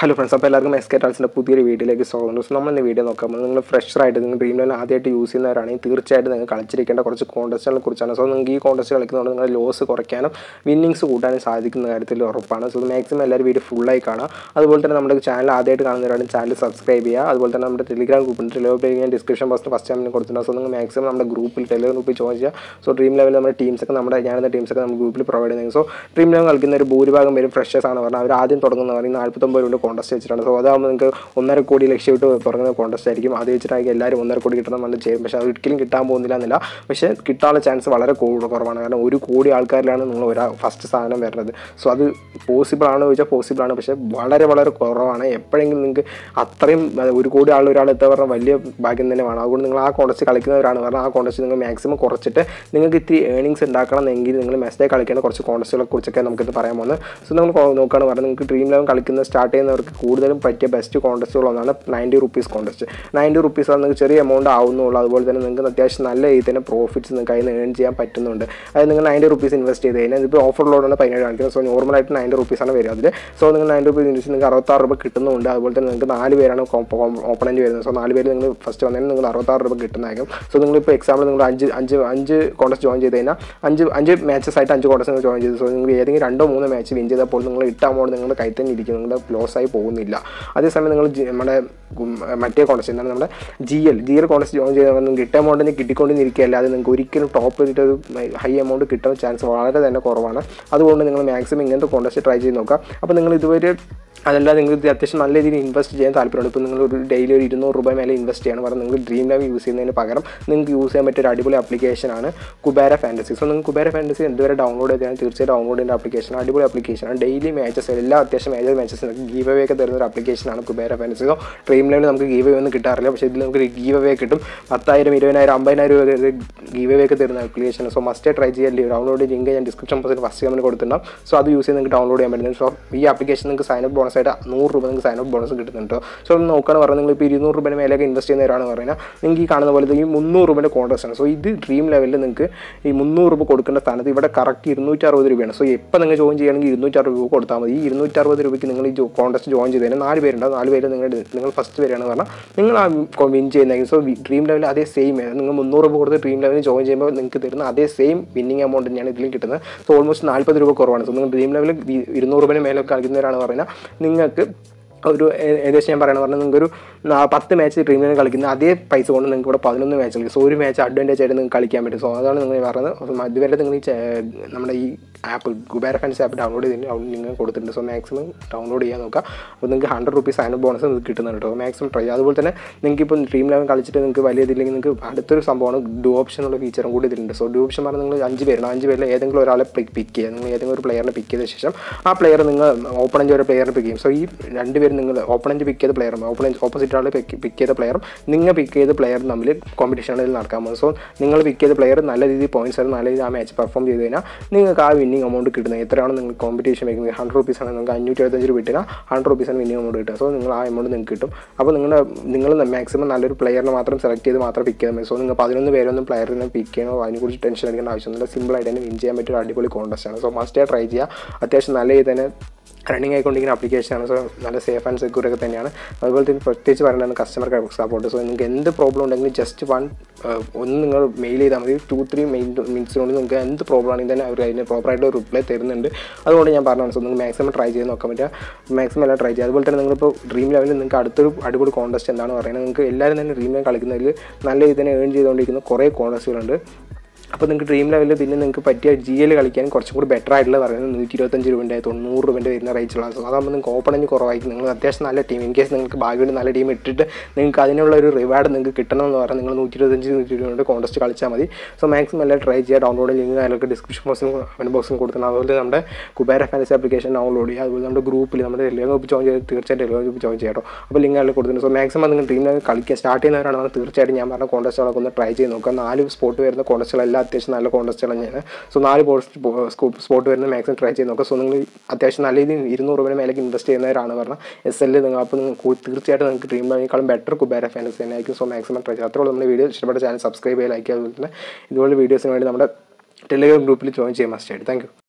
hello friends അപ്പോൾ എല്ലാവർക്കും S K ടാൽസിൻ്റെ പുതിയൊരു വീഡിയോയിലേക്ക് സ്വാഗതം സോ നമ്മൾ ഇന്ന് വീഡിയോ നോക്കാൻ പോകുന്നത് നിങ്ങൾ ഫ്രഷറായിട്ട് നിങ്ങൾ ഡ്രീം ലെവൻ ആദ്യമായിട്ട് യൂസ് ചെയ്യുന്നവരാണെങ്കിൽ തീർച്ചയായിട്ടും നിങ്ങൾ കളിച്ചിരിക്കേണ്ട കുറച്ച് കോൺടെസ്റ്റുകളെ കുറിച്ചാണ് സോ നിങ്ങൾക്ക് ഈ കോൺടെസ്റ്റ് കളിക്കുന്നതുകൊണ്ട് നിങ്ങൾ ലോസ് കുറയ്ക്കാനും വിന്നിങ്സ് കൂട്ടാനും സാധിക്കുന്ന കാര്യത്തിൽ ഉറപ്പാണ് സോ മാക്സിമം എല്ലാവരും വീഡിയോ ഫുള്ളായി കാണാം അതുപോലെ തന്നെ നമ്മുടെ ചാനൽ ആദ്യമായിട്ട് കാണുന്നവരാണെങ്കിൽ ചാനൽ സബ്സ്ക്രൈബ് ചെയ്യുക അതുപോലെ തന്നെ നമ്മുടെ ടെലിഗ്രാം ഗ്രൂപ്പുണ്ട് ടെലിഗ്രാം ഞാൻ ഡിസ്ക്രിപ്ഷൻ ബോക്സിൽ ഫസ്റ്റ് ടൈമിന് കൊടുത്തിട്ടുണ്ട് സോ നിങ്ങൾ മാക്സിമം നമ്മുടെ ഗ്രൂപ്പിൽ ടെലിഗ്രാം ഗ്രൂപ്പിൽ ജോയിൻ ചെയ്യുക സോ ഡ്രീം ലെവലിൽ നമ്മുടെ ടീംസൊക്കെ നമ്മുടെ ഞാനെന്ന ടീംസൊക്കെ നമ്മൾ ഗ്രൂപ്പിൽ പ്രൊവൈഡ് ചെയ്യുന്നത് സോ ഡ്രീം ലെവൻ കളിക്കുന്ന ഒരു ഭൂരിഭാഗം പേരും ഫ്രഷേഴ്സ് ആണ് പറഞ്ഞാൽ അവർ ആദ്യം തുടങ്ങുന്നവർ നാൽപ്പത്തൊമ്പത് രൂപ കോൺടെസ്റ്റ് വെച്ചിട്ടാണ് സോ അതാകുമ്പോൾ നിങ്ങൾക്ക് ഒന്നര കോടി ലക്ഷ്യമിട്ട് തുടങ്ങുന്ന കോൺടെസ്റ്റ് ആയിരിക്കും അത് വെച്ചിട്ടായിരിക്കും എല്ലാവരും ഒന്നര കോടി കിട്ടണം എന്ന് ചെയ്യും പക്ഷേ അത് ഒരിക്കലും കിട്ടാൻ പോകുന്നില്ല എന്നില്ല പക്ഷേ കിട്ടാനുള്ള ചാൻസ് വളരെ കൂടു- കുറവാണ് കാരണം ഒരു കോടി ആൾക്കാരിലാണ് നിങ്ങൾ ഒരാ ഫസ്റ്റ് സാധനം വരുന്നത് സോ അത് പോസിബിൾ ആണോ ചോദിച്ചാൽ പോസിബിൾ ആണ് പക്ഷേ വളരെ വളരെ കുറവാണ് എപ്പോഴെങ്കിലും നിങ്ങൾക്ക് അത്രയും അഹ് ഒരു കോടി ആൾ ഒരാൾ എത്താൻ പറഞ്ഞാൽ വലിയ ഭാഗ്യം തന്നെ വേണം അതുകൊണ്ട് നിങ്ങൾ ആ കോൺടെസ്റ്റ് കളിക്കുന്നവരാണ് പറഞ്ഞാൽ ആ കോൺടെസ്റ്റ് നിങ്ങൾ മാക്സിമം കുറച്ചിട്ട് നിങ്ങൾക്ക് ഇത്തിരി ഏണിങ്സ് ഉണ്ടാക്കണമെന്നെങ്കിൽ നിങ്ങൾ മെസ്സേജ് കളിക്കേണ്ട കുറച്ച് കോൺടെസ്റ്റുകളെ കുറിച്ചൊക്കെ നമുക്കിത് പറയാൻ പോകുന്നത് സോ നമ്മൾ നോക്കുകയാണ് പറഞ്ഞാൽ നിങ്ങൾക്ക് ഡ്രീം ലെവൻ കളിക്കുന്ന സ്റ്റാർട്ട് ചെയ്യുന്നവർക്ക് കൂടുതലും പറ്റിയ ബെസ്റ്റ് കോൺടെസ്റ്റുകളൊന്നാണ് ninety rupees contest ninety rupees ആണ് നിങ്ങൾക്ക് ചെറിയ എമൗണ്ട് ആവുന്നുള്ളൂ അതുപോലെ തന്നെ നിങ്ങൾക്ക് അത്യാവശ്യം നല്ല രീതിയിൽ തന്നെ പ്രോഫിറ്റ്സ് നിങ്ങൾക്ക് അതിൽ നിന്ന് ഏൺ ചെയ്യാൻ പറ്റുന്നുണ്ട് അതായത് നിങ്ങൾ നയൻറ്റി റുപ്പീസ് ഇൻവെസ്റ്റ് ചെയ്ത് കഴിഞ്ഞാൽ ഇപ്പോൾ ഓഫറിലോടാണ് പതിനേഴ് കാണിക്കുന്നത് സോ നോർമലായിട്ട് നയൻറ്റി റുപ്പീസാണ് വരിക അതിൽ സോ നിങ്ങൾ നയൻറ്റി റുപ്പീസ് ഇൻവെസ്റ്റ് നിങ്ങൾക്ക് അറുപത്താറ് രൂപ കിട്ടുന്നുണ്ട് അതുപോലെ തന്നെ നിങ്ങൾക്ക് നാല് പേരാണ് ഓപ്പണൻറ്റ് വരുന്നത് സോ നാല് പേര് നിങ്ങൾ ഫസ്റ്റ് വന്നതിന് നിങ്ങൾ അറുപത്താറ് രൂപ കിട്ടുന്നതായിരിക്കും സോ നിങ്ങളിപ്പോൾ എക്സാമ്പിൾ നിങ്ങൾ അഞ്ച് അഞ്ച് അഞ്ച് കോൺടെസ്റ്റ് ജോയിൻ ചെയ്ത് കഴിഞ്ഞാൽ അഞ്ച് അഞ്ച് മാച്ചസ് ആയിട്ട് അഞ്ച് കോൺടെസ്റ്റ് ജോയിൻ ചെയ്തു സോ നിങ്ങൾ ഏതെങ്കിലും രണ്ടോ മൂന്നോ മാച്ച് വിൻ ചെയ്തപ്പോൾ നിങ്ങൾ ഇട്ട അമൗണ്ട് നിങ്ങളുടെ കൈ തന്നെ ഇരിക്കും നിങ്ങളുടെ ലോസ് ആയി പോകുന്നില്ല അതേസമയം നിങ്ങൾ ജി- നമ്മുടെ ഉം, മറ്റേ കോൺടെസ്റ്റ് എന്താണ് നമ്മുടെ G L G L contest join ചെയ്താൽ നിങ്ങൾക്ക് കിട്ടിയ എമൗണ്ടിന് കിട്ടിക്കൊണ്ടിരിക്കുക അല്ലാതെ നിങ്ങൾക്ക് ഒരിക്കലും ടോപ്പ് ചെയ്തിട്ട് ഒരു ഹൈ എമൗണ്ട് കിട്ടാൻ ചാൻസ് വളരെ തന്നെ കുറവാണ് അതുകൊണ്ട് നിങ്ങൾ മാക്സിമം ഇങ്ങനത്തെ കോൺടെസ്റ്റ് ട്രൈ ചെയ്ത് നോക്കുക അപ്പോൾ നിങ്ങൾ ഇതുവരെ അതല്ല നിങ്ങൾക്ക് അത്യാവശ്യം നല്ല രീതിയിൽ ഇൻവെസ്റ്റ് ചെയ്യാൻ താല്പര്യമുണ്ട് ഇപ്പോൾ നിങ്ങൾ ഒരു ഡെയിലി ഒരു ഇരുന്നൂറ് രൂപ മേലെ ഇൻവെസ്റ്റ് ചെയ്യണം പറഞ്ഞാൽ നിങ്ങൾ ഡ്രീം ലൈവ് യൂസ് ചെയ്യുന്നതിന് പകരം നിങ്ങൾക്ക് യൂസ് ചെയ്യാൻ പറ്റിയ ഒരു അടിപൊളി ആപ്ലിക്കേഷനാണ് കുബേര ഫാൻറ്റസി സോ നിങ്ങൾക്ക് കുബേര ഫാൻറ്റസി എന്തുവരെ ഡൗൺലോഡ് ചെയ്താൽ തീർച്ചയായും ഡൗൺലോഡ് ചെയ്യേണ്ട ആപ്ലിക്കേഷൻ അടിപൊളി ആപ്ലിക്കേഷനാണ് ഡെയിലി മാച്ചസ് എല്ലാ അത്യാവശ്യം മേജർ മാച്ചസിനൊക്കെ ഗീവ് അവേ ഒക്കെ തരുന്ന ഒരു ആപ്ലിക്കേഷനാണ് കുബേര ഫാൻറ്റസി സോ ഡ്രീം ലൈവിൽ നമുക്ക് ഗീവ് അവേ ഒന്നും കിട്ടാറില്ല പക്ഷേ ഇതിൽ നമുക്ക് ഗീവ് അവേ കിട്ടും പത്തായിരം ഇരുപതിനായിരം അമ്പതിനായിരം രൂപ ഗീവ് അവേ ഒക്കെ തരുന്ന ആപ്ലിക്കേഷൻ സോ മസ്റ്റ് ട്രൈ ചെയ്യാൻ ഡൗൺലോഡ് ലിങ്ക് ഞാൻ ഡിസ്ക്രിപ്ഷൻ ബോക്സിൽ ഫസ്റ്റ് കമൻറ്റ് കൊടുത്തിട്ടുണ്ടാവും സോ അത് യൂസ് ചെയ്ത് നിങ്ങൾക്ക് ഡൗൺലോഡ് ചെയ്യാൻ പറ്റുന്നത് സോ ഈ ആപ്ലിക്കേഷൻ നിങ്ങൾക്ക് സൈൻ അപ്പ് ബോണസ് ആയിട്ട് നൂറ് രൂപ നിങ്ങൾക്ക് സൈൻ അപ്പ് ബോണസ് കിട്ടുന്നുണ്ട് സോ ഒന്ന് നോക്കുകയാണ് പറഞ്ഞാൽ നിങ്ങൾ ഇപ്പോൾ ഇരുന്നൂറ് രൂപയുടെ മേലേക്ക് ഇൻവെസ്റ്റ് ചെയ്യുന്നവരാണ് പറഞ്ഞാൽ നിങ്ങൾക്ക് ഈ കാണുന്ന പോലെ ഈ മുന്നൂറ് രൂപയുടെ കോൺട്രസ്റ്റ് ആണ് സോ ഇത് ഡ്രീം ലെവലിൽ നിങ്ങൾക്ക് ഈ മുന്നൂറ് രൂപ കൊടുക്കേണ്ട സ്ഥാനത്ത് ഇവിടെ കറക്റ്റ് ഇരുന്നൂറ്റി അറുപത് രൂപയാണ് സോ എപ്പോൾ നിങ്ങൾ ജോയിൻ ചെയ്യുകയാണെങ്കിൽ ഇരുന്നൂറ്റി അറുപത് രൂപ കൊടുത്താൽ മതി ഈ ഇരുന്നൂറ്റി അറുപത് രൂപയ്ക്ക് നിങ്ങൾ ഈ കോൺടസ്റ്റ് ജോയിൻ ചെയ്ത് കഴിഞ്ഞാൽ നാല് പേരുണ്ട് നാല് പേര് നിങ്ങൾ നിങ്ങൾ ഫസ്റ്റ് പേരാണ് പറഞ്ഞാൽ നിങ്ങൾ ആ വിൻ ചെയ്യുന്നതായിരിക്കും സോ ഡ്രീം ലെവലിൽ അതേ സെയിം നിങ്ങൾ മുന്നൂറ് രൂപ കൊടുത്ത് ഡ്രീം ലെവലിൽ ജോയിൻ ചെയ്യുമ്പോൾ നിങ്ങൾക്ക് തരുന്ന അതേ സെയിം വിന്നിങ് എമൗണ്ട് തന്നെയാണ് ഇതിലും കിട്ടുന്നത് സോ ഓൾമോസ്റ്റ് നാൽപ്പത് രൂപ കുറവാണ് സോ നിങ്ങൾ ഡ്രീം ലെവലിൽ ഇരുന്നൂറ് രൂപയുടെ മേലെ കളിക്കുന്നവരാണ് പറഞ്ഞാൽ നിങ്ങൾക്ക് ഒരു ഏ- ഏകദേശം ഞാൻ പറയണ പറഞ്ഞാൽ നിങ്ങൾക്ക് ഒരു നാ- പത്ത് മാച്ച് ഡ്രീമിൽ കളിക്കുന്ന അതേ പൈസ കൊണ്ട് നിങ്ങൾക്ക് ഇവിടെ പതിനൊന്ന് മാച്ച് കളിക്കും സോ ഒരു മാച്ച് അഡ്വാൻറ്റേജ് ആയിട്ട് നിങ്ങൾക്ക് കളിക്കാൻ പറ്റും സോ അതാണ് നിങ്ങൾ പറയുന്നത് അപ്പോൾ ഇതുവരെ നിങ്ങൾ ഈ ചേ- നമ്മുടെ ഈ app Kubera fans app download ചെയ്തിട്ട് അവിടെ നിങ്ങൾ കൊടുത്തിട്ടുണ്ട് സോ മാക്സിമം ഡൗൺലോഡ് ചെയ്യാൻ നോക്കുക അപ്പോൾ നിങ്ങൾക്ക് ഹൺഡ്രഡ് റുപ്പീസ് അതിന് ബോണസ് നിങ്ങൾക്ക് കിട്ടുന്നുണ്ട് കേട്ടോ മാക്സിമം ട്രൈ ചെയ്യുക അതുപോലെ തന്നെ നിങ്ങൾക്ക് ഇപ്പോൾ ഡ്രീം ലെവൻ കളിച്ചിട്ട് നിങ്ങൾക്ക് വലിയ ഇതില്ലെങ്കിൽ നിങ്ങൾക്ക് അടുത്തൊരു സംഭവമാണ് ഡു ഓപ്ഷൻ എന്നുള്ള ഫീച്ചറും കൂടി ഇതിലുണ്ട് സോ ഡു ഓപ്ഷൻ പറഞ്ഞാൽ നിങ്ങൾ അഞ്ച് പേരുണ്ട് അഞ്ച് പേരിൽ ഏതെങ്കിലും ഒരാളെ പിക്ക് ചെയ്യുക നിങ്ങൾ ഏതെങ്കിലും ഒരു പ്ലെയറിനെ പിക്ക് ചെയ്ത ശേഷം ആ പ്ലെയർ നിങ്ങൾ ഓപ്പണൻ്റ് ഒരു പ്ലെയറിനെ പിക്ക് ചെയ്യും സോ ഈ രണ്ടുപേരും നിങ്ങൾ ഓപ്പണൻ്റ് പിക്ക് ചെയ്ത പ്ലെയറും ഓപ്പണൻ്റ് ഓപ്പോസിറ്റ് ആൾ പിക്ക് ചെയ്ത പ്ലെയറും നിങ്ങൾ പിക്ക് ചെയ്ത പ്ലെയറും തമ്മിൽ കോമ്പറ്റീഷനിൽ നടക്കാൻ പോകും സോ നിങ്ങൾ പിക്ക് ചെയ്ത പ്ലെയർ നല്ല രീതിയിൽ പോയിന്റ്സ് ആയിരുന്നു നല്ല രീതിയിൽ ആ മാച്ച് പെർഫോം ചെയ്ത് കഴിഞ്ഞാൽ നിങ്ങൾക്ക് ആ വിന്നിങ് എമൗണ്ട് കിട്ടുന്നത് എത്രയാണ് നിങ്ങൾ കോമ്പറ്റീഷൻ വെക്കുന്നത് ഹൺഡ്രഡ് റുപ്പീസ് ആണ് നിങ്ങൾക്ക് അഞ്ഞൂറ്റി എഴുപത്തഞ്ച് രൂപ കിട്ടിയാൽ ഹൺഡ്രഡ് റുപ്പീസാണ് വിന്നിങ് എമൗണ്ട് കിട്ടുക സോ നിങ്ങൾ ആ എമൗണ്ട് നിങ്ങൾക്ക് കിട്ടും അപ്പോൾ നിങ്ങൾ നിങ്ങൾ മാക്സിമം നല്ലൊരു പ്ലെയറിനെ മാത്രം സെലക്ട് ചെയ്ത് മാത്രം പിക്ക് ചെയ്താൽ മതി സോ നിങ്ങൾ പതിനൊന്ന് പേരൊന്നും പ്ലെയറിനെ പിക്ക് ചെയ്യണോ അതിനെക്കുറിച്ച് ടെൻഷൻ അടിക്കേണ്ട ആവശ്യമൊന്നുമില്ല സിമ്പിളായിട്ട് തന്നെ വിൻ ചെയ്യാൻ പറ്റിയ ഒരു അടിപൊളി കോൺടെസ്റ്റ് ആണ് സോ മസ്റ്റ് ട്രൈ ചെയ്യുക അത്യാവശ്യം നല്ല രീതിയിൽ തന്നെ റണ്ണിങ് ആയിക്കൊണ്ടിരിക്കുന്ന ആപ്ലിക്കേഷനാണ് സോ നല്ല സേഫ് ആൻഡ് സെക്യൂർ ഒക്കെ തന്നെയാണ് അതുപോലെ തന്നെ പ്രത്യേകിച്ച് പറയേണ്ടതാണ് കസ്റ്റമർ സപ്പോർട്ട് സോ നിങ്ങൾക്ക് എന്ത് പ്രോബ്ലം ഉണ്ടെങ്കിലും ജസ്റ്റ് വൺ ഒന്ന് നിങ്ങൾ മെയിൽ ചെയ്താൽ മതി ടു ത്രീ മെയിൻ മിനിറ്റ്സിനുള്ളിൽ നിങ്ങൾക്ക് എന്ത് പ്രോബ്ലം ആണെങ്കിൽ തന്നെ അവർ അതിന് പ്രോപ്പറായിട്ട് റിപ്ലൈ തരുന്നുണ്ട് അതുകൊണ്ട് ഞാൻ പറഞ്ഞതാണ് സോ നിങ്ങൾ മാക്സിമം ട്രൈ ചെയ്ത് നോക്കാൻ പറ്റുക മാക്സിമം എല്ലാം ട്രൈ ചെയ്യുക അതുപോലെ തന്നെ നിങ്ങളിപ്പോൾ ഡ്രീം ലെവലിൽ നിങ്ങൾക്ക് അടുത്തൊരു അടിപൊളി കോൺടെസ്റ്റ് എന്താണ് പറയുന്നത് നിങ്ങൾക്ക് എല്ലാവരും തന്നെ ഡ്രീം ലെവൽ കളിക്കുന്നതിൽ നല്ല രീതിയിൽ തന്നെ ഏൺ ചെയ്തുകൊണ്ടിരിക്കുന്ന കുറേ കോൺടെസ്റ്റുകളുണ്ട് അപ്പോൾ നിങ്ങൾക്ക് ഡ്രീം ലെവലിൽ പിന്നെ നിങ്ങൾക്ക് പറ്റിയ ജി എൽ കളിക്കാൻ കുറച്ചും കൂടി ബെറ്റർ ആയിട്ടുള്ള പറയുന്നത് നൂറ്റി ഇരുപത്തഞ്ച് രൂപൻ്റെ തൊണ്ണൂറ് രൂപൻ്റെ വരുന്ന റേറ്റുള്ള സോ അതാകുമ്പോൾ നിങ്ങൾക്ക് ഓപ്പണൻറ്റ് കുറവായിരിക്കും നിങ്ങൾ അത്യാവശ്യം നല്ല ടീം ഇൻ കേസ് നിങ്ങൾക്ക് ഭാഗ്യമായിട്ട് നല്ല ടീം ഇട്ടിട്ട് നിങ്ങൾക്ക് അതിനുള്ള ഒരു റിവാർഡ് നിങ്ങൾക്ക് കിട്ടണമെന്ന് പറഞ്ഞാൽ നിങ്ങൾ നൂറ്റി ഇരുപത്തഞ്ച് നൂറ്റി ഇരുപത് കോൺടെസ്റ്റ് കളിച്ചാൽ മതി സോ മാക്സിമം എല്ലാം ട്രൈ ചെയ്യുക ഡൗൺലോഡ് ലിങ്ക് അതിലൊക്കെ ഡിസ്ക്രിപ്ഷൻ ബോക്സിലും കമൻറ്റ് ബോക്സിലും കൊടുക്കണം അതുപോലെ നമ്മുടെ കുബേര ഫാൻസി ആപ്ലിക്കേഷൻ ഡൗൺലോഡ് ചെയ്യുക അതുപോലെ നമ്മുടെ ഗ്രൂപ്പിൽ നമ്മുടെ ടെലിഗ്രാം ഗ്രൂപ്പ് ജോയിൻ ചെയ്ത് തീർച്ചയായിട്ടും ടെലിഗ്രാം ഗ്രൂപ്പ് ജോയിൻ ചെയ്യാം കേട്ടോ അപ്പോൾ ലിങ്ക് അതിൽ കൊടുത്തിട്ടുണ്ട് സോ മാക്സിമം നിങ്ങൾ ടീം കളിക്കുക സ്റ്റാർട്ട് ചെയ്യുന്നവരാണെങ്കിൽ തീർച്ചയായിട്ടും ഞാൻ പറഞ്ഞ കോൺടെസ്റ്റുകളൊക്കെ ഒന്ന് ട്രൈ ചെയ്ത് നോക്കുക നാല് സ്പോട്ട് വരുന്ന കോൺടെസ്റ്റുകളെല്ലാം അത്യാവശ്യം നല്ല കോൺടെസ്റ്റുകൾ തന്നെയാണ് സോ നാല് സ്പോട്ട് വരുന്ന മാക്സിമം ട്രൈ ചെയ്ത് നോക്കുക സോ നിങ്ങൾ അത്യാവശ്യം നല്ല രീതിയിൽ ഇരുന്നൂറ് രൂപയുടെ മേലേക്ക് ഇൻവെസ്റ്റ് ചെയ്യുന്നവരാണ് പറഞ്ഞാൽ എസ് എല്ലിൽ നിങ്ങൾ അപ്പോൾ നിങ്ങൾക്ക് തീർച്ചയായിട്ടും നിങ്ങൾക്ക് ഡ്രീം ലെവലിനേക്കാളും ബെറ്റർ കുബേര ഫാൻസ് തന്നെ ആയിരിക്കും സോ മാക്സിമം ട്രൈ ചെയ്യുക അത്രയുള്ള നമ്മുടെ വീഡിയോ ഇഷ്ടപ്പെട്ട ചാനൽ സബ്സ്ക്രൈബ് ചെയ്യുക ലൈക്ക് ചെയ്യുക അതുപോലെ തന്നെ ഇതുപോലെ വീഡിയോസിന് വേണ്ടി നമ്മുടെ ടെലിഗ്രാം ഗ്രൂപ്പിൽ ജോയിൻ ചെയ്യാൻ മസ്റ്റ് ആയിട്ട് താങ്ക്